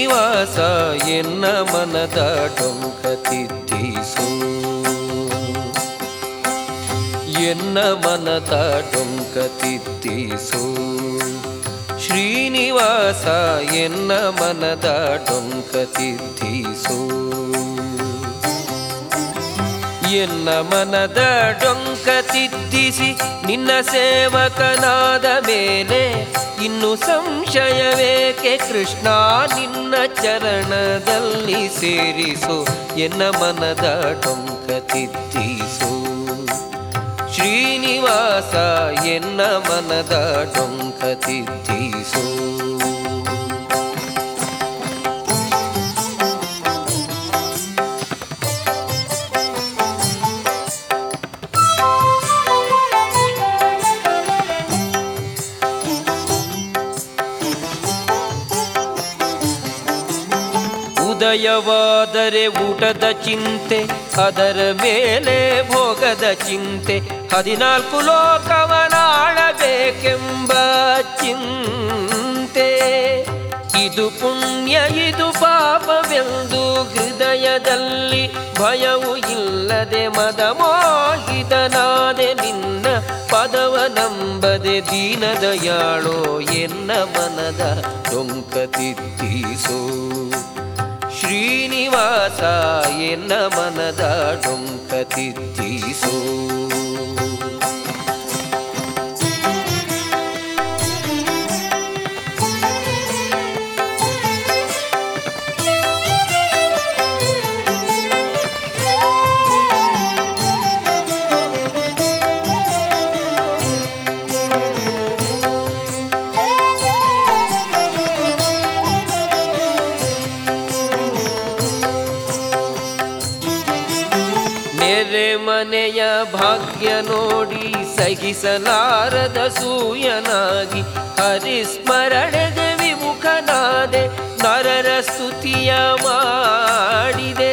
ಶ್ರೀನಿವಾಸ ಎನ್ನ ಮನದ ಡೊಂಕ ತಿದ್ದಿಸು ಎನ್ನ ಮನದ ಡೊಂಕ ತಿದ್ದಿಸು ಶ್ರೀನಿವಾಸ ಎನ್ನ ಮನದ ಡೊಂಕ ತಿದ್ದಿಸು ಎನ್ನ ಮನದ ಡೊಂಕ ತಿದ್ದಿಸಿ ನಿನ್ನ ಸೇವಕನಾದ ಮೇಲೆ ಇನ್ನು ಸಂಶಯವೇಕೆ ಕೃಷ್ಣ ನಿನ್ನ ಚರಣದಲ್ಲಿ ಸೇರಿಸು ಎನ್ನ ಮನದ ಡೊಂಕ ತಿದ್ದಿಸು ಶ್ರೀನಿವಾಸ ಎನ್ನ ಮನದ ಡೊಂಕ ತಿದ್ದಿಸು ಉದಯವಾದರೆ ಊಟದ ಚಿಂತೆ ಅದರ ಮೇಲೆ ಭೋಗದ ಚಿಂತೆ ಹದಿನಾಲ್ಕು ಲೋಕವನಾಳಬೇಕೆಂಬ ಚಿಂತೆ ಇದು ಪುಣ್ಯ ಇದು ಪಾಪವೆಂದು ಹೃದಯದಲ್ಲಿ ಭಯವು ಇಲ್ಲದೆ ಮದ ಮೋಹಿತನಾದೆ ನಿನ್ನ ಪದವ ನಂಬದೆ ದೀನದಯಾಳೋ ಎನ್ನ ಮನದ ಡೊಂಕ ತಿದ್ದಿಸೋ ಶ್ರೀನಿವಾಸ ಎನ್ನ ಮನದ ಡೊಂಕ ತಿದ್ದಿಸೋ ನೆರೆ ಮನೆಯ ಭಾಗ್ಯ ನೋಡಿ ಸಹಿಸಲಾರದ ಸೂಯನಾಗಿ ಹರಿಸ್ಮರಣೆಗೆ ವಿಮುಖನಾದೆ ನರರ ಸ್ತುತಿಯ ಮಾಡಿದೆ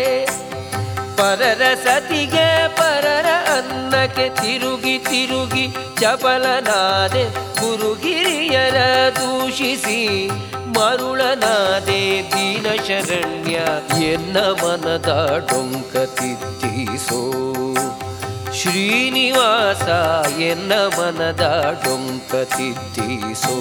ಪರರ ಸತಿಗೆ ಪರರ ಅನ್ನಕ್ಕೆ ತಿರುಗಿ ತಿರುಗಿ ಚಪಲನಾದೆ ಗುರುಗಿರಿಯರ ದೂಷಿಸಿ ಮರುಳನಾದೆ ದೀನ ಶರಣ್ಯ ಎನ್ನ ಮನದ ಡೊಂಕ ತಿದ್ದಿಸೋ ಶ್ರೀನಿವಾಸ ಎನ್ನ ಮನದ ಡೊಂಕ ತಿದ್ದಿಸೋ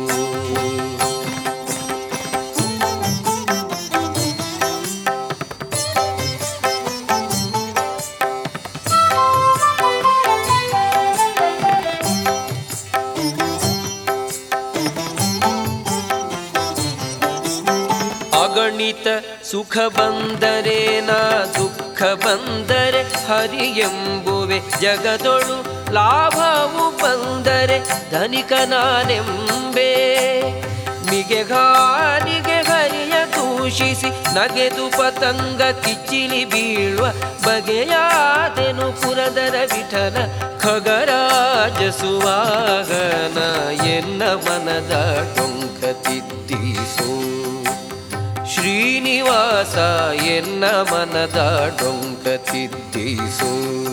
ಅಗಣಿತ ಸುಖ ಬಂದರೆ ನಾ ದುಃಖ ಬಂದರೆ ಹರಿ ಎಂಬುವೆ ಜಗದೊಳು ಲಾಭವು ಬಂದರೆ ಧನಿಕ ನಾನೆಂಬೆ ಮಿಗೆಗಾರಿಗೆ ಹರಿಯ ದೂಷಿಸಿ ನಗೆದು ಪತಂಗ ಕಿಚ್ಚಿಲಿ ಬೀಳುವ ಬಗೆಯಾದೆನು ಪುರದರ ವಿಠಲ ಖಗರಾಜ ಸುವಾಗನ ಎನ್ನ ಮನದ ಡೊಂಕ ತಿದ್ದಿಸೋ ಶ್ರೀನಿವಾಸ ಎನ್ನ ಮನದ ಡೊಂಕ ತಿದ್ದಿಸು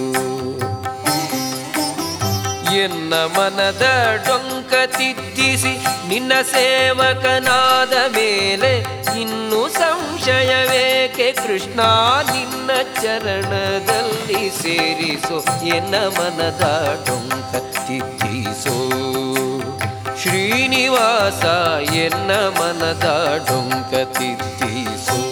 ಎನ್ನ ಮನದ ಡೊಂಕ ತಿದ್ದಿಸಿ ನಿನ್ನ ಸೇವಕನಾದ ಮೇಲೆ ಇನ್ನು ಸಂಶಯವೇಕೆ ಕೃಷ್ಣ ನಿನ್ನ ಚರಣದಲ್ಲಿ ಸೇರಿಸೋ ಎನ್ನ ಮನದ ಡೊಂಕ ತಿದ್ದಿಸೋ ಶ್ರೀನಿವಾಸ ಎನ್ನ ಮನದ ಡೊಂಕ ತಿದ್ದಿಸೋ